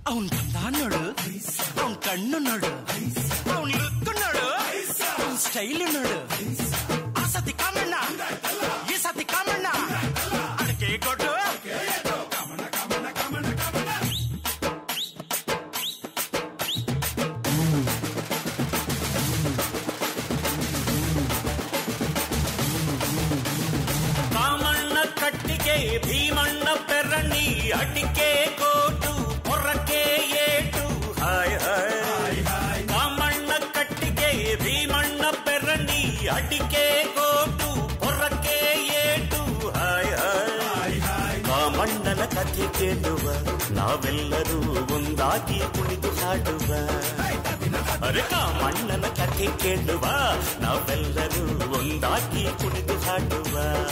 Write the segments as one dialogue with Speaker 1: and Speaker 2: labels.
Speaker 1: ಅವನ್ ಬಂದ ನೋಡು ಅವನ್ ಕಣ್ಣು ನೋಡು ಅವನ್ ಲುಕ್ ನೋಡು ಅವನ್ ಸ್ಟೈಲ್ ನೋಡು ಆ ಸತಿ ಕಾಮಣ್ಣ ಈ ಸತಿ ಕಾಮಣ್ಣ ಅದಕ್ಕೆ ಕೊಟ್ಟು
Speaker 2: ಕಾಮಣ್ಣ ಕಟ್ಟಿಗೆ ಭೀಮಣ್ಣ ಪೆರಣಿ ಅಡಿಕೆ ಕೋಟು ಹೊರಕೆ ಏಟು ಹಾಯ್ ಹಾಯ್ ಕಾಮಣ್ಣ ಕಟ್ಟಿಗೆ ಭೀಮಣ್ಣ ಪೆರಣಿ ಅಡಿಕೆ ಕೋಟು ಹೊರಕೆ ಏಟು ಹಾಯ್ ಹಾಯ್ ಕಾಮಣ್ಣನ ಕಥೆ ಕೇಳುವ ನಾವೆಲ್ಲರೂ ಒಂದಾಗಿ ಕುಳಿತು ಹಾಡುವ ಅರೆ ಕಾಮಣ್ಣನ ಕಥೆ ಕೇಳುವ ನಾವೆಲ್ಲರೂ ಒಂದಾಗಿ ಕುಳಿತು ಹಾಡುವ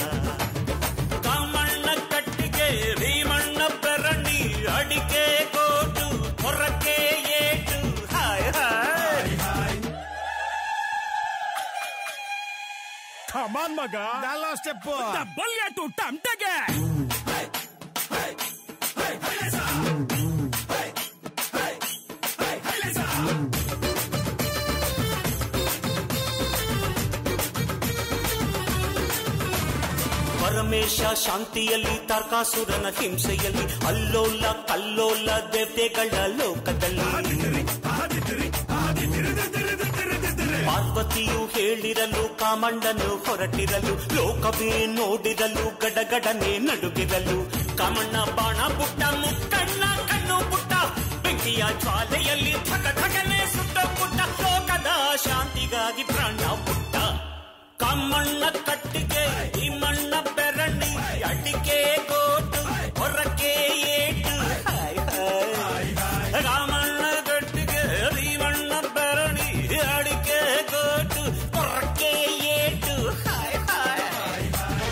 Speaker 2: ಕಾಮಣ್ಣ ಕಟ್ಟಿಗೆ ಭೀಮಣ್ಣ ಬೆರಣಿ ಅಡಿಕೆ ಕೋಟು ಹೊರಕೆ ಏಟು ಹಾಯ್ ಹಾಯ್
Speaker 1: ಕಮಾನ್ ಮಗ ಸ್ಟೆಪ್ ಡಬಲ್ ಏಟು ಟಮ್ಟಗೆ
Speaker 2: ಪರಮೇಶ ಶಾಂತಿಯಲ್ಲಿ ತಾರ್ಕಾಸುರನ ಹಿಂಸೆಯಲ್ಲಿ ಅಲ್ಲೋಲ ಕಲ್ಲೋಲ ದೇವತೆಗಳ ಲೋಕದಲ್ಲಿ ಪಾರ್ವತಿಯು ಹೇಳಿರಲು ಕಾಮಣ್ಣನು ಹೊರಟಿರಲು ಲೋಕವೇ ನೋಡಿರಲು ಗಡಗಡನೆ ನಡುಗಿರಲು ಕಾಮಣ್ಣ ಬಾಣ ಪುಟ್ಟ ಮುಕ್ಕಣ್ಣ ಕಣ್ಣು ಪುಟ್ಟ ಬೆಂಕಿಯ ಜ್ವಾಲೆಯಲ್ಲಿ ಧಗ ಧಗನೆ ಸುಟ್ಟ ಪುಟ್ಟ ಲೋಕದ ಶಾಂತಿಗಾಗಿ ಪ್ರಾಣ ಪುಟ್ಟ ಕಾಮಣ್ಣ ಕಟ್ಟಿಗೆ ಈ ಮಣ್ಣ ಬೆರಣಿ ಅಡಿಕೆ ಕೋಟು ಹೊರಕೆ ಏಟು ಹಾಯ್ ಹಾಯ್ ರಾಮಣ್ಣ ಕಟ್ಟಿಗೆ ಈ ಮಣ್ಣ ಬೆರಣಿ ಅಡಿಕೆ ಕೋಟು ಹೊರಕೆ ಏಟು ಹಾಯ್ ಹಾಯ್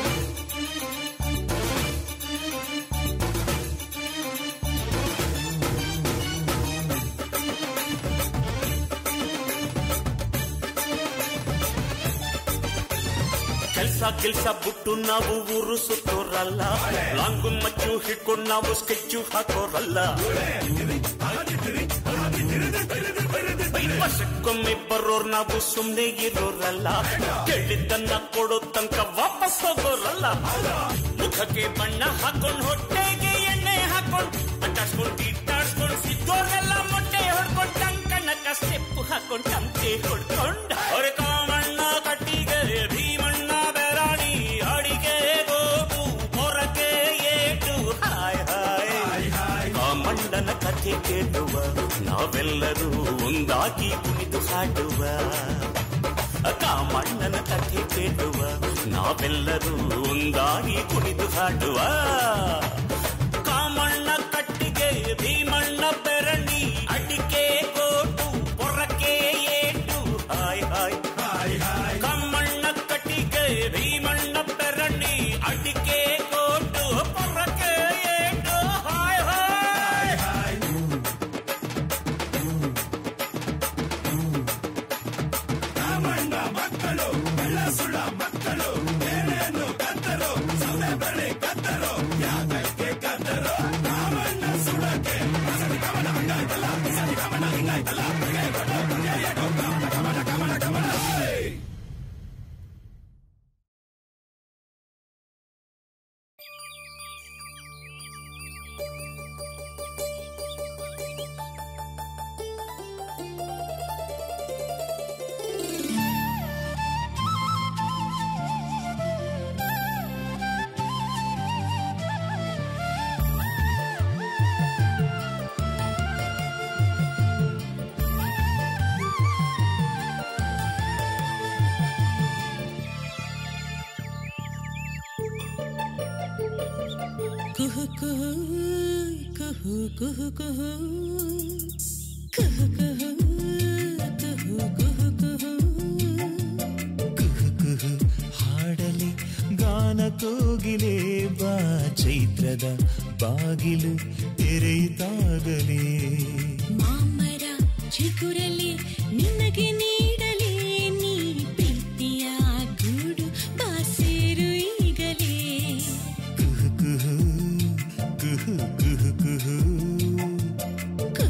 Speaker 2: ಕೆಲ್ಸ ಕೆಲ್ಸ ಬಿಟ್ಟು ನಾವು ಊರು ಸುತ್ತೋರಲ್ಲ ಲಾಂಗು ಮಚ್ಚು ಹಿಡ್ಕೊಂಡು ನಾವು ಸ್ಕೆಚ್ಚು ಹಾಕೋರಲ್ಲ ವರ್ಷಕ್ಕೊಮ್ಮೆ ಬರೋರ್ ನಾವು ಸುಮ್ನೆ ಇರೋರಲ್ಲ ಕೇಳಿದ್ದನ್ನ ಕೊಡೋ ತನಕ ವಾಪಸ್ ಹೋಗೋರಲ್ಲ ಮುಖಕ್ಕೆ ಬಣ್ಣ ಹಾಕೊಂಡ್ ಹೊಟ್ಟೆಗೆ ಎಣ್ಣೆ ಹಾಕೊಂಡ್ ಅಂಟಾಡ್ಸ್ಕೊಂಡ್ ಇಟ್ಟಾಡ್ಸ್ಕೊಂಡ್ ಸಿದ್ದೋರೆಲ್ಲ ಮೊಟ್ಟೆ ಹೊಡ್ಕೊಂಡ್ ಕಂಕಣಕ್ಕ ಸ್ಟೆಪ್ ಹಾಕೊಂಡ್ ಟಂಕೆ ಹೊಡ್ಕೊಂಡ್ ಅವ್ರೆ ಕಾಮಣ್ಣ ಕಟ್ಟಿಗೆ ಭೀಮಣ್ಣ ಬೆರಾಣಿ ಅಡಿಗೆ ಗೋಪು ಮೊರಕೆ ಏಟು ಹಾಯ್ ಹಾಯ್ ಕಾಮಣ್ಣನ ಕಥೆ ಕೇಳುವ ನಾವೆಲ್ಲರೂ ಒಂದಾಗಿ ಕುಣಿದು ಹಾಡುವ ಕಾಮಣ್ಣನ ಕಥೆ ಕೇಳುವ ನಾವೆಲ್ಲರೂ ಒಂದಾಗಿ ಕುಣಿದು ಹಾಡುವ ಕಾಮಣ್ಣ ಕಟ್ಟಿಗೆ ಭೀಮಣ್ಣ ಬೆರಣಿ ಅಡಿಕೆ ಕೋಟು ಪೊರಕೆ ಏಟು ಹಾಯ್ ಹಾಯ್ ಕಮ್ಮಣ್ಣ ಕಟ್ಟಿಗೆ ಭೀಮಣ್ಣ ಬೆರಣಿ ಅಡಿಕೆ ಕೋಟು ಪೊರಕೆ ಏಟು ಹಾಯ್ ಹಾಯ್
Speaker 3: ಕುಹು ಕುಹು ಕುಹು ಕುಹು ಕುಹು ಕುಹು ಕುಹು ಕುಹು ಕುಹು ಕುಹು
Speaker 4: ಕುಹು ಕುಹು ಹಾಡಲಿ ಗಾನ ಕೋಗಿಲೆ ಬಾ ಚೈತ್ರದ ಬಾಗಿಲು ತೆರೆಯಿತಾಗಲೇ
Speaker 3: ಮಾಮರ ಚಿಗುರಲಿ ನಿನಗೆ ನೀಡಲಿ ನೀ ಪ್ರೀತಿಯ ಗೂಡು ಬಾಸೇರು ಈಗಲೇ
Speaker 4: ಕುಹು ಕುಹು ಕುಹು ಕುಹು ಕುಹು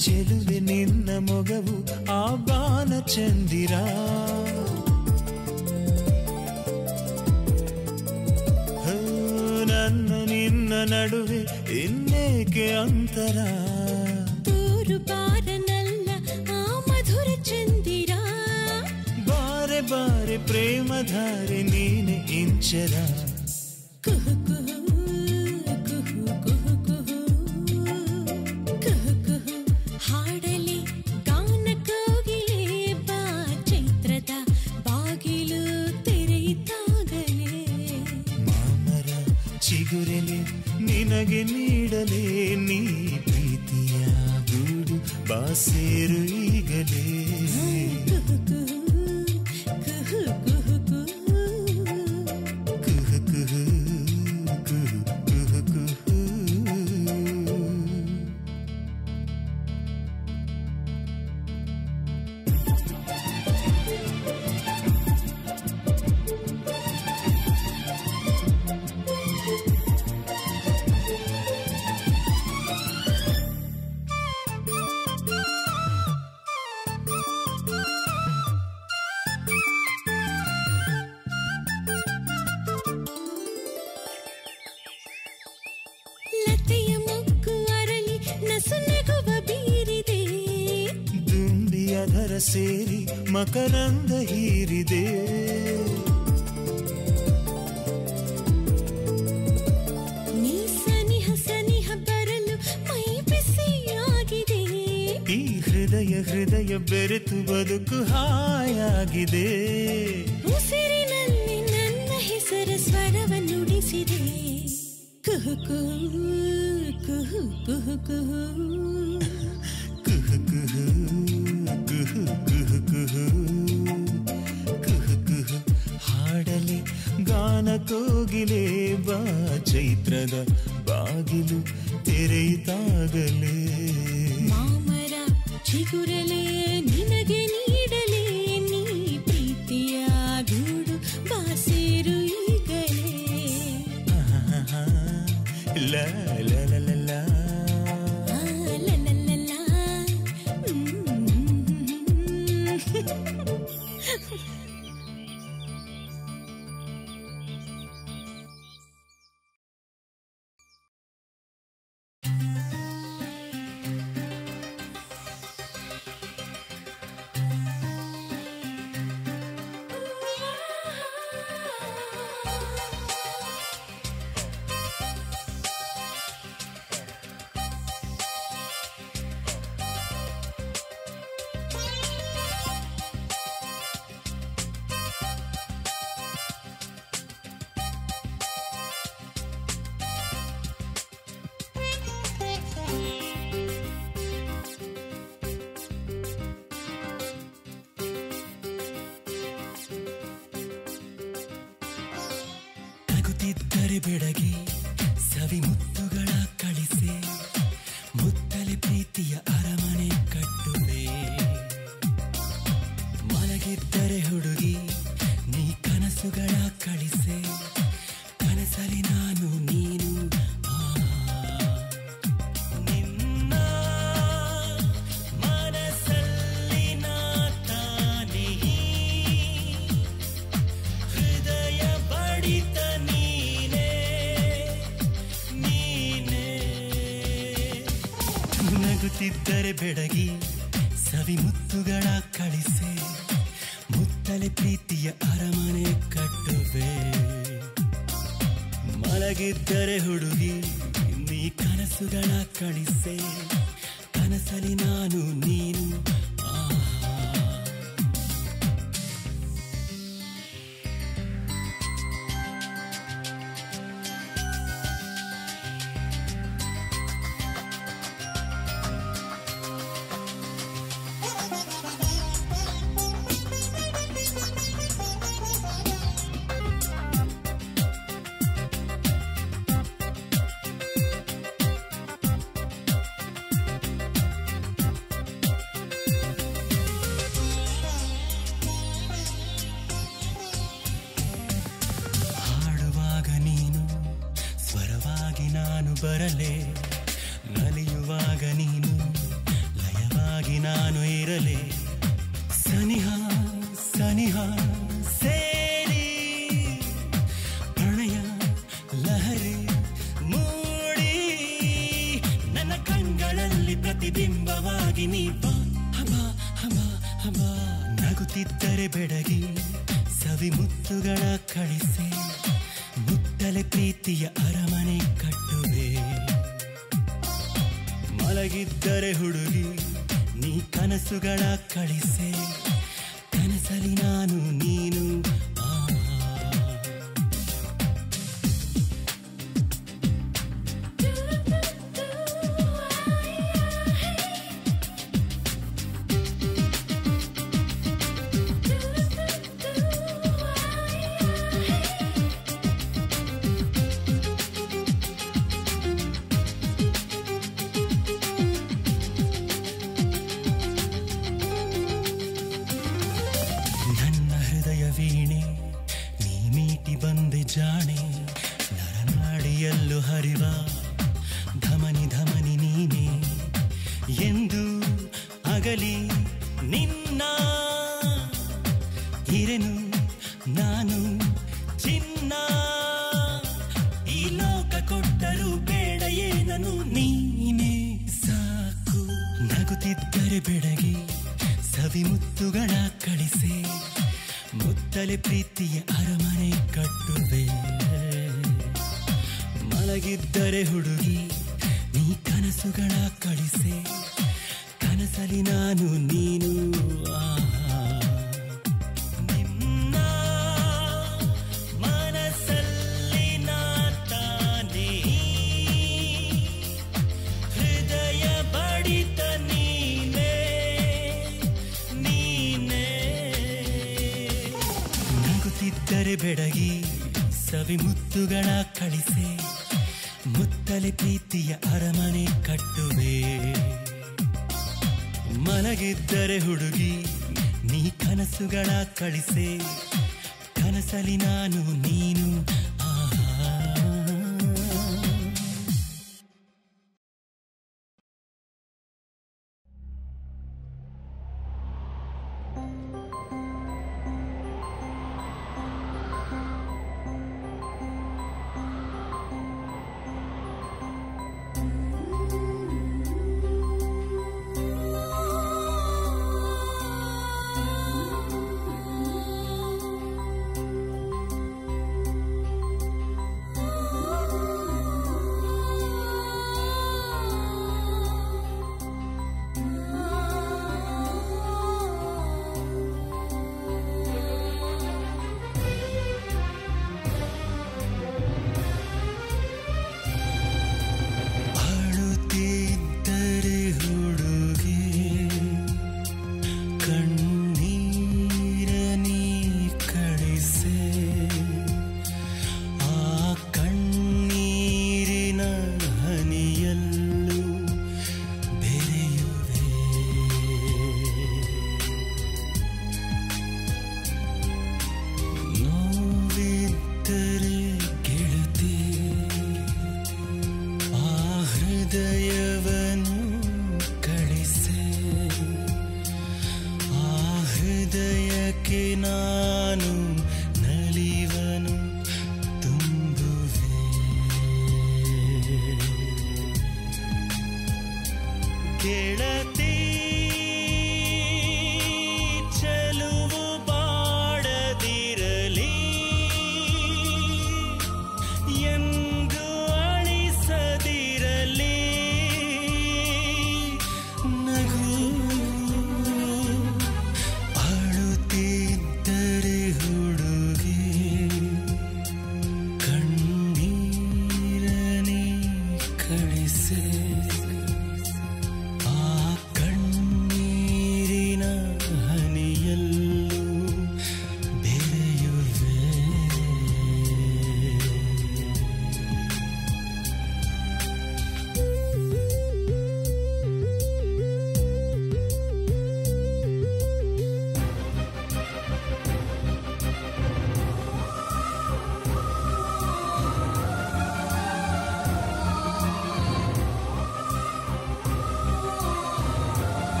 Speaker 4: ಚೆಲುವೆ ನಿನ್ನ ಮೊಗವು ಆ ಬಾನ ಚಂದಿರ ಹೋ, ನನ್ನ ನಿನ್ನ ನಡುವೆ ಇನ್ನೇಕೆ ಅಂತರ
Speaker 3: ತೂರು ಬಾರನಲ್ಲ ಆ ಮಧುರ ಚಂದಿರ
Speaker 4: ಬಾರೆ ಬಾರೆ ಪ್ರೇಮಧಾರೆ ನೀನೆ ಇಂಚರ
Speaker 3: ಕುಹು ಕುಹು ಕುಹು ಕುಹು ಕುಹು ಕುಹು ಕುಹು ಹಾಡಲಿ ಗಾನ ಕೋಗಿಲೆ ಬಾ ಚೈತ್ರದ ಬಾಗಿಲು ತೆರೆಯಿತಾಗಲೇ
Speaker 4: ಮಾಮರ ಚಿಗುರೆಲೆ ನಿನಗೆ ನೀಡಲೇ ನೀ ಪ್ರೀತಿಯ ಗೂಡು ಬಾಸೇರು ಈಗಲೇ
Speaker 3: ಕುಹು ಕುಹು ಕುಹು ಕುಹು ಕುಹು
Speaker 4: ಕುಹು ಕುಹು ಕುಹು ಕುಹು ಕುಹು
Speaker 3: ಲತೆಯ ಮುಕ್ಕು ಅರಳಿ ನಸು ನಗುವ ಬೀರಿದೆ
Speaker 4: ದುಂಬಿ ಅದರ ಸೇರಿ ಮಕರಂದ ಹೀರಿದೆ
Speaker 3: ನೀ ಸನಿಹ ಸನಿಹ ಬರಲು ಮೈ ಬಿಸಿಯಾಗಿದೆ
Speaker 4: ಈ ಹೃದಯ ಹೃದಯ ಬೆರೆತು ಬದುಕು ಹಾಯಾಗಿದೆ
Speaker 3: ಉಸಿರಿನಲ್ಲಿ ನನ್ನ ಹೆಸರ ಸ್ವರವ ನುಡಿಸಿದೆ ಕುಹು ಕುಹು ಕುಹು ಕುಹು ಕುಹು
Speaker 4: ಕುಹು ಕುಹು ಕುಹು ಕುಹು ಕುಹು ಕುಹು ಕುಹು ಹಾಡಲಿ ಗಾನ ಕೋಗಿಲೆ ಬಾ ಚೈತ್ರದ ಬಾಗಿಲು ತೆರೆಯಿತಾಗಲೇ
Speaker 3: ಮಾಮರ ಚಿಗುರಲೆ ನಿನಗೆ ನೀಡಲೇ ನೀ ಪ್ರೀತಿಯ ಗೂಡು ಬಾಸೇರು ಈಗಲೇ
Speaker 4: ಆಹಾ, ಲಾ ಲಾ ಲಾ ಲಾ ಲಾ.
Speaker 3: ಆ, ಲ, ಲ, ಲ, ಲ. ಹ್ಮ್.
Speaker 5: ನಗುತ್ತಿದ್ದರೆ ಬೆಡಗಿ ಸವಿ ಮುತ್ತುಗಳ ಕಳಿಸೆ ಮುತ್ತಲೆ ಪ್ರೀತಿಯ ಅರಮನೆ ಕಟ್ಟುವೆ ಮಲಗಿದ್ದರೆ ಹುಡುಗಿ ನೀ ಕನಸುಗಳ ಕಳಿಸೆ ಕನಸಲಿ ನಾನು ನೀನು ಆ, ನಿನ್ನ ಮನಸ್ಸಲ್ಲಿ ನಾ ತಾನೇ ಹೃದಯ ಬಡಿತ ನೀನೇ ನೀನೇ ನಗುತ್ತಿದ್ದರೆ ಬೆಡಗಿ ಸವಿ ಮುತ್ತುಗಳ ಕಳಿಸೆ ಮುತ್ತಲೆ ಪ್ರೀತಿಯ ಅರಮನೆ ಕಟ್ಟುವೆ ಮಲಗಿದ್ದರೆ ಹುಡುಗಿ ನೀ ಕನಸುಗಳ ಕಳಿಸೆ ಕನಸಲಿ ನಾನು ನೀನು ಆ ಹಾಡುವಾಗ ನೀನು ಸ್ವರವಾಗಿ ನಾನು ಬರಲೆ ನಲಿಯುವಾಗ ನೀನು ಲಯ ಇರಲೆ ಸನಿಹ ಸನಿಹ ಸೇರಿ ಪ್ರಣಯ ಲಹರಿ ಮೂಡಿ ನನ್ನ ಕಣ್ಗಳಲ್ಲಿ ಪ್ರತಿಬಿಂಬವಾಗಿ ನೀ ಬಾ ಹಬ ಹಬ ಹಬ ನಗುತ್ತಿದ್ದರೆ ಬೆಡಗಿ ಸವಿ ಮುತ್ತುಗಳ ಕಳಿಸೆ ಮುತ್ತಲೆ ಪ್ರೀತಿಯ ಅರಮನೆ ಕಟ್ಟುವೆ ಮಲಗಿದ್ದರೆ ಹುಡುಗಿ ನೀ ಕನಸುಗಳ ಕಳಿಸೆ ಕನಸಲಿ ನಾನು ನೀನು ಆ ನನ್ನ ಹೃದಯ ವೀಣೆ ನೀ ಮೀಟಿ ಬಂದೆ ಜಾಣೆ ನರನಾಡಿಯಲ್ಲೂ ಹರಿವ ಧಮನಿ ಧಮನಿ ನೀನೆ ಎಂದು ಅಗಲಿ ನಿನ್ನ ಇರೆನು ನಾನು ಚಿನ್ನ ಈ ಲೋಕ ಕೊಟ್ಟರು ಬೇಡ ಏನನು ನೀನೇ ಸಾಕು ನಗುತ್ತಿದ್ದರೆ ಬೆಡಗಿ ಸವಿ ಮುತ್ತುಗಳ ಕಳಿಸೆ ಮುತ್ತಲೆ ಪ್ರೀತಿಯ ಅರಮನೆ ಕಟ್ಟುವೆ ಮಲಗಿದ್ದರೆ ಹುಡುಗಿ ನೀ ಕನಸುಗಳ ಕಳಿಸೆ ಕನಸಲಿ ನಾನು ನೀನು ಆ ನಿನ್ನ ಮನಸ್ಸಲ್ಲಿ ನಾ ತಾನೇ ಹೃದಯ ಬಡಿತ ನೀನೇ ನೀನೇ ನಗುತ್ತಿದ್ದರೆ ಬೆಡಗಿ ಸವಿ ಮುತ್ತುಗಳ ಕಳಿಸೆ ಮುತ್ತಲೆ ಪ್ರೀತಿಯ ಅರಮನೆ ಕಟ್ಟುವೆ ಮಲಗಿದ್ದರೆ ಹುಡುಗಿ ನೀ ಕನಸುಗಳ ಕಳಿಸೆ ಕನಸಲಿ ನಾನು ನೀನು ಆಹಾ ಅಳುತ್ತಿದ್ದರೆ ಹುಡುಗಿ ಕಣ್ಣೀರ ನೀ ಕಳಿಸೆ ಆ ಕಣ್ಣೀರಿನ ಹನಿಯಲ್ಲೂ ಬೆರೆಯುವೆ ನೋವಿದ್ದರೆ ಗೆಳತಿ ಆ ಹೃದಯವನ್ನು ಕಳಿಸೆ ಆ ಹೃದಯಕ್ಕೆ ನಾನು ನಲಿವನು ತುಂಬುವೆ ಗೆಳತಿ ಚೆಲುವು ಬಾಡದಿರಲಿ ಎಂದು ಅಳಿಸದಿರಲಿ ನಗು ಅಳುತ್ತಿದ್ದರೆ ಹುಡುಗಿ ಕಣ್ಣೀರನೇ ಕಳಿಸೆ ಆ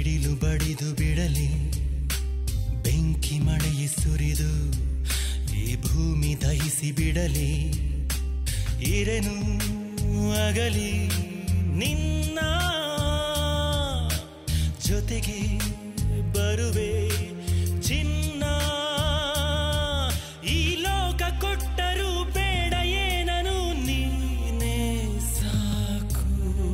Speaker 5: ಸಿಡಿಲು ಬಡಿದು ಬಿಡಲಿ ಬೆಂಕಿ ಮಳೆಯೇ ಸುರಿದು ಈ ಭೂಮಿ ದಹಿಸಿ ಬಿಡಲಿ ಇರೆನು ಅಗಲಿ ನಿನ್ನ ಜೊತೆಗೆ ಬರುವೆ ಚಿನ್ನ ಈ ಲೋಕ ಕೊಟ್ಟರೂ ಬೇಡ ಏನನು ನೀನೇ ಸಾಕು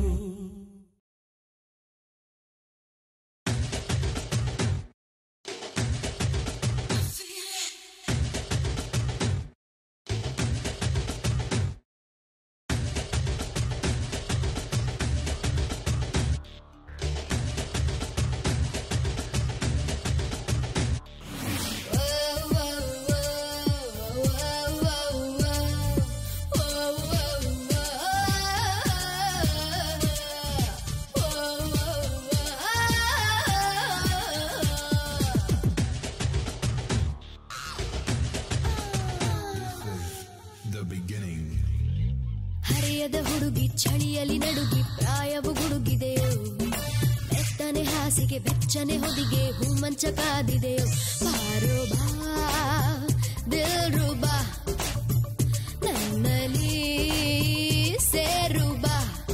Speaker 6: the beginning.
Speaker 3: ಹರೆಯದ ಹುಡುಗಿ ಚಳಿಯಲ್ಲಿ ನಡುಗಿ ಪ್ರಾಯವು ಗುಡುಗಿದೆಯೋ ಬೆತ್ತನೆ ಹಾಸಿಗೆ ಬೆಚ್ಚನೆ ಹೊದಿಗೆ ಹೂಮಂಚ ಕಾದಿದೆಯೋ ಬಾರೋ ಬಾ ದಿಲ್ರು ಬಾ ನನ್ನಲ್ಲಿ ಸೇರು ಬಾ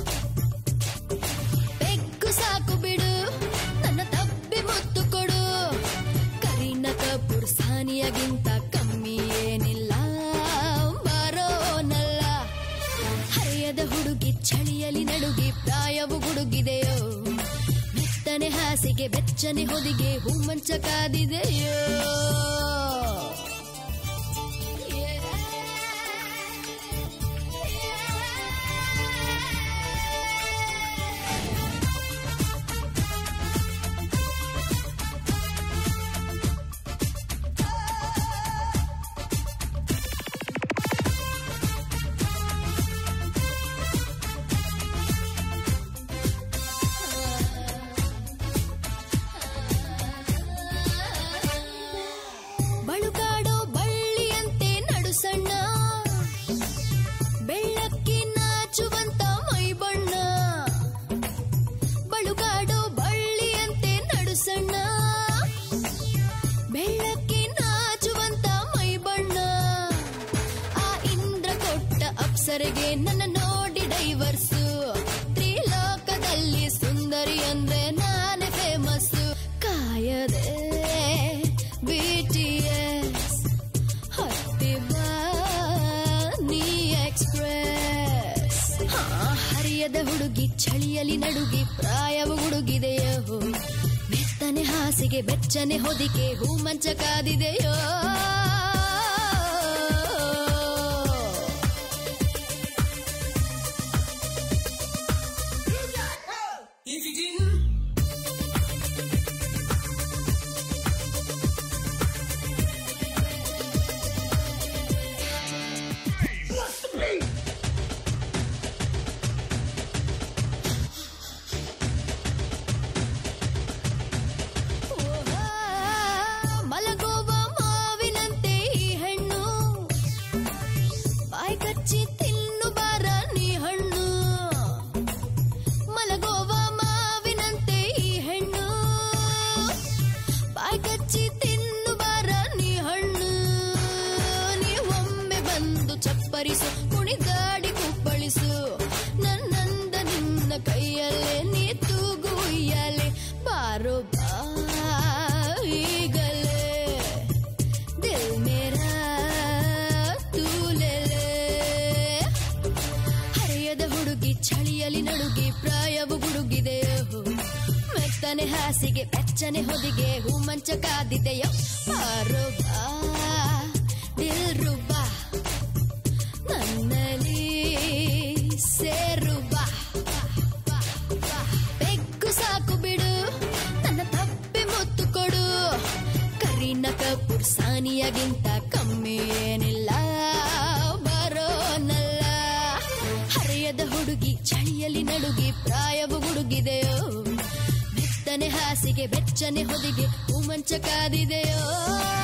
Speaker 3: ಬೆಕ್ಕು ಸಾಕು ಬಿಡು ನನ್ನ ತಪ್ಪಿ ಮುತ್ತು ಕೊಡು ಕರೀನ ಕಪೂರ್ ಸಾನಿಯಾಗಿಂತ ಕಮ್ಮಿ ಏನಿಲ್ಲ ಬರೋನಲ್ಲ ಹರೆಯದ ಹುಡುಗಿ ಚಳಿಯಲ್ಲಿ ನಡುಗಿ ಪ್ರಾಯವು ಗುಡುಗಿದೆಯೋ ಮೆತ್ತನೆ ಹಾಸಿಗೆ ಬೆಚ್ಚನೆ ಹೊದಿಗೆ ಹೂಮಂಚ ಕಾದಿದೆಯೋ ಬಳುಕಾಡೋ ಬಳ್ಳಿಯಂತೆ ನಡುಸಣ್ಣ ಬೆಳ್ಳಕ್ಕಿ ನಾಚುವಂತ ಮೈ ಬಣ್ಣ ಬಳುಕಾಡೋ ಬಳ್ಳಿಯಂತೆ ನಡುಸಣ್ಣ ಬೆಳ್ಳಕ್ಕಿ ನಾಚುವಂತ ಮೈ ಬಣ್ಣ ಆ ಇಂದ್ರ ಕೊಟ್ಟ ಅಪ್ಸರೆಗೆ ನನ್ನ ನೋಡಿ ಡೈವರ್ಸು ತ್ರಿಲೋಕದಲ್ಲಿ ಸುಂದರಿ ಅಂದ್ರೆ ನಾನೇ ಫೇಮಸ್ ಕಾಯದೆ ಬಿಟಿಎಸ್ ಹತ್ತಿಬಾ ನೀ ಎಕ್ಸ್ಪ್ರೆಸ್ ಹಾ ಹರಿಯದ ಹುಡುಗಿ ಚಳಿಯಲ್ಲಿ ನಡುಗಿ ಪ್ರಾಯವು ಹುಡುಗಿದೆಯೋ ಮೆತ್ತನೆ ಹಾಸಿಗೆ ಬೆಚ್ಚನೆ ಹೊದಿಕೆ ಹೂಮಂಚ ಕಾದಿದೆಯೋ ಮಲಗುವ ಮಾವಿನಂತೆ ಈ ಹೆಣ್ಣು ಬಾಯಿ ಕಚ್ಚಿ ತಿನ್ನು ಬಾರ ನೀ ಹಣ್ಣು ಮಲಗುವ ಮಾವಿನಂತೆ ಈ ಹೆಣ್ಣು ಬಾಯಿ ಕಚ್ಚಿ ತಿನ್ನು ಬಾರ ನೀ ಹಣ್ಣು ನೀವೊಮ್ಮೆ ಬಂದು ಚಪ್ಪರಿಸು ಕುಣಿದಾಡಿ ಕುಪ್ಪಳಿಸು ನನ್ನಂದ ನಿನ್ನ ಕೈಯಲ್ಲೇ ನೀ ತೂಗು ಉಯ್ಯಾಲೆ ಬಾರೋ ಬಾ ಈಗಲೇ ದಿಲ್ ಮೇರಾ ತೂ ಲೇ ಲೇ. ಹರೆಯದ ಹುಡುಗಿ ಚಳಿಯಲ್ಲಿ ನಡುಗಿ ಪ್ರಾಯವು ಗುಡುಗಿದೆಯೋ ಮೆತ್ತನೆ ಹಾಸಿಗೆ ಬೆಚ್ಚನೆ ಹೊದಿಗೆ ಹೂಮಂಚ ಕಾದಿದೆಯೋ ಬಾರೋ ಬಾ ದಿಲ್ ಬಾ ನನ್ನಲ್ಲಿ ಸೇರು ಬಾ ಬಾ, ಬಾ. ಬೆಕ್ಕು ಸಾಕು ಬಿಡು ನನ್ನ ತಪ್ಪಿ ಮುತ್ತು ಕೊಡು ಕರೀನ ಕಪೂರ್ ಸಾನಿಯಾಗಿಂತ ಕಮ್ಮಿ ಏನಿಲ್ಲ ಬರೋನಲ್ಲ ಹರೆಯದ ಹುಡುಗಿ ಚಳಿಯಲ್ಲಿ ನಡುಗಿ ಪ್ರಾಯವು ಹುಡುಗಿದೆಯೋ ಮೆತ್ತನೆ ಹಾಸಿಗೆ ಬೆಚ್ಚನೆ ಹೊದಿಗೆ ಹೂಮಂಚ ಕಾದಿದೆಯೋ